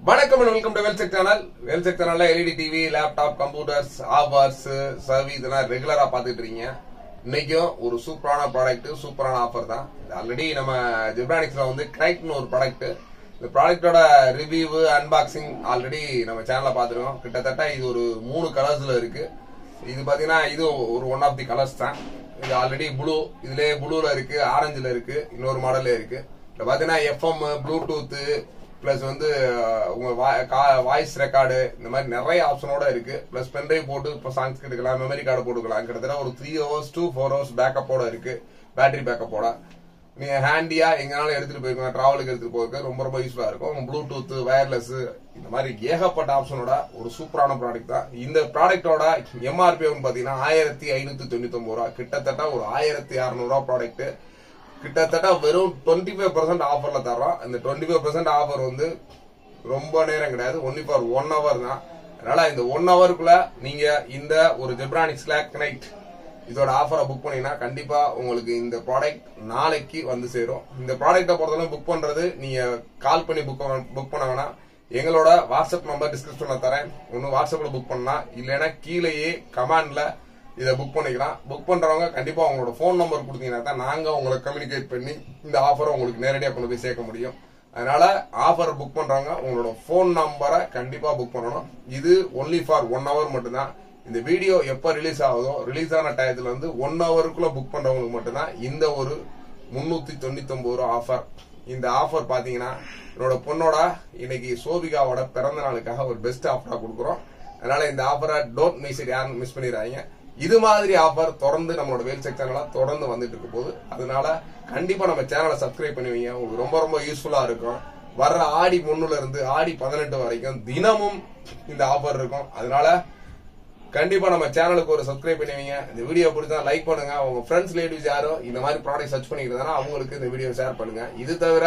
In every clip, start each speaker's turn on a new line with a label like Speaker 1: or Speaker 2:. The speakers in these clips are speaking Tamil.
Speaker 1: வணக்கம் அண்ட் வெல்கம் டு வெல்செக் சேனல் வெல்செக் சேனல்ல LED TV laptop computers offers service இதெல்லாம் ரெகுலரா பாத்துட்டு இருக்கீங்க இன்னைக்கும் ஒரு சூப்பரான ப்ராடக்ட் சூப்பரான ஆஃபர் தான் ஆல்ரெடி நம்ம ஜிப்ரானிக்ஸ்ல வந்து கிரைக்னு ஒரு ப்ராடக்ட் இந்த ப்ராடக்ட்டோட ரிவ்யூ அன்பாக்சிங் ஆல்ரெடி நம்ம சேனல்ல பாத்துருக்கோம் கிட்டத்தட்ட இது ஒரு மூணு கலர்ஸ்ல இருக்கு இது பாத்தீங்கன்னா இது ஒரு ஒன் ஆஃப் தி கலர்ஸ் தான் இது ஆல்ரெடி ப்ளூ இதுலயே ப்ளூல இருக்கு ஆரஞ்சுல இருக்கு இன்னொரு மாடல்ல இருக்கு இதுல பாத்தீங்கன்னா எஃப்எம் ப்ளூடூத் பிளஸ் வந்து அஹ், உங்க வாய்ஸ் ரெக்கார்டு இந்த மாதிரி நிறைய ஆப்ஷனோட இருக்கு பிளஸ் பென்ட்ரைவ் போட்டு இப்போ சாங்ஸ் எடுக்கலாம் மெமரி கார்டு போட்டுக்கலாம் கிட்டத்தட்ட ஒரு three hours two four hours பேக்கப்போட இருக்கு பேட்டரி பேக்கப்போட நீங்க ஹேண்டியா எங்கனாலும் எடுத்துட்டு போயிருக்கோம் டிராவலுக்கு எடுத்துட்டு போயிருக்க ரொம்ப ரொம்ப யூஸ்ஃபுல்லா இருக்கும் ப்ளூடூத் வயர்லெஸ் இந்த மாதிரி ஏகப்பட்ட ஆப்ஷனோட ஒரு சூப்பரான ப்ராடக்ட் தான் இந்த ப்ராடக்டோட எம்ஆர்பி வந்து பாத்தீங்கன்னா ஆயிரத்தி ஐநூத்தி தொண்ணூத்தி ஒன்பது ரூபா கிட்டத்தட்ட ஒரு ஆயிரத்தி அறுநூறு ரூபா ப்ராடக்ட் கிட்டத்தட்ட வெறும் டுவெண்ட்டி ஃபைவ் பர்சன்ட் ஆஃபர்ல தர்றோம் இந்த டுவெண்ட்டி ஃபைவ் பர்சன்ட் ஆஃபர் வந்து ரொம்ப நேரம் கிடையாது ஒன்லி ஃபார் ஒன் ஹவர் தான் அதனால இந்த ஒன் ஹவருக்குள்ள நீங்க இந்த ஒரு ஜெப்ரானிக்ஸ் லேக் நைட் இதோட ஆஃபரை புக் பண்ணீங்கன்னா கண்டிப்பா உங்களுக்கு இந்த ப்ராடக்ட் நாளைக்கு வந்து சேரும் இந்த ப்ராடக்ட்டை பொறுத்தவரை புக் பண்றது நீங்க கால் பண்ணி புக் புக் பண்ண வேணாம் எங்களோட வாட்ஸ்அப் நம்பர் டிஸ்கிரிப்ஷன்ல தரேன் ஒன்னு வாட்ஸ்அப்ல புக் பண்ணலாம் இல்லைன்னா கீழேயே கமாண்ட்ல இதை புக் பண்ணிக்கலாம் புக் பண்றவங்க கண்டிப்பா உங்களோட ஃபோன் நம்பர் கொடுத்தீங்கன்னா தான் நாங்க உங்களை கம்யூனிகேட் பண்ணி இந்த ஆஃபரை உங்களுக்கு நேரடியாக கொண்டு போய் சேர்க்க முடியும் அதனால ஆஃபர் புக் பண்றவங்க உங்களோட ஃபோன் நம்பரை கண்டிப்பா புக் பண்ணணும் இது ஒன்லி ஃபார் ஒன் ஹவர் மட்டும்தான் இந்த வீடியோ எப்ப ரிலீஸ் ஆகுதோ ரிலீஸ் ஆன டயத்துல இருந்து ஒன் ஹவருக்குள்ள புக் பண்றவங்களுக்கு மட்டும்தான் இந்த ஒரு முன்னூத்தி தொண்ணூத்தி ஒன்பது ரூபா ஆஃபர் இந்த ஆஃபர் பாத்தீங்கன்னா என்னோட பொண்ணோட இன்னைக்கு சோபிகாவோட பிறந்த நாளுக்காக ஒரு பெஸ்ட் ஆஃபரா கொடுக்குறோம் அதனால இந்த ஆஃபரை டோன்ட் மிஸ் இட் யாரும் மிஸ் பண்ணிடுறாங்க இது மாதிரி ஆஃபர் தொடர்ந்து நம்மளோட வேல் செக் சேனலா தொடர்ந்து வந்துட்டு இருக்க போகுது அதனால கண்டிப்பா நம்ம சேனலை சப்ஸ்கிரைப் பண்ணி வைங்க உங்களுக்கு ரொம்ப ரொம்ப யூஸ்ஃபுல்லா இருக்கும் வர்ற ஆடி ஒண்ணுல இருந்து ஆடி பதினெட்டு வரைக்கும் தினமும் இந்த ஆஃபர் இருக்கும் அதனால கண்டிப்பா நம்ம சேனலுக்கு ஒரு சப்ஸ்கிரைப் பண்ணி வைங்க இந்த வீடியோ பிடிச்சா லைக் பண்ணுங்க உங்க ஃப்ரெண்ட்ஸ் லேடிஸ் யாரோ இந்த மாதிரி ப்ராடக்ட் சர்ச் பண்ணிக்கிறதுனா அவங்களுக்கு இந்த வீடியோ ஷேர் பண்ணுங்க இது தவிர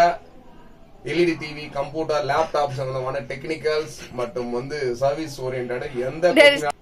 Speaker 1: எல்இடி டிவி கம்ப்யூட்டர் லேப்டாப் சம்பந்தமான டெக்னிக்கல்ஸ் மற்றும் வந்து சர்வீஸ் ஓரியன்ட் எந்த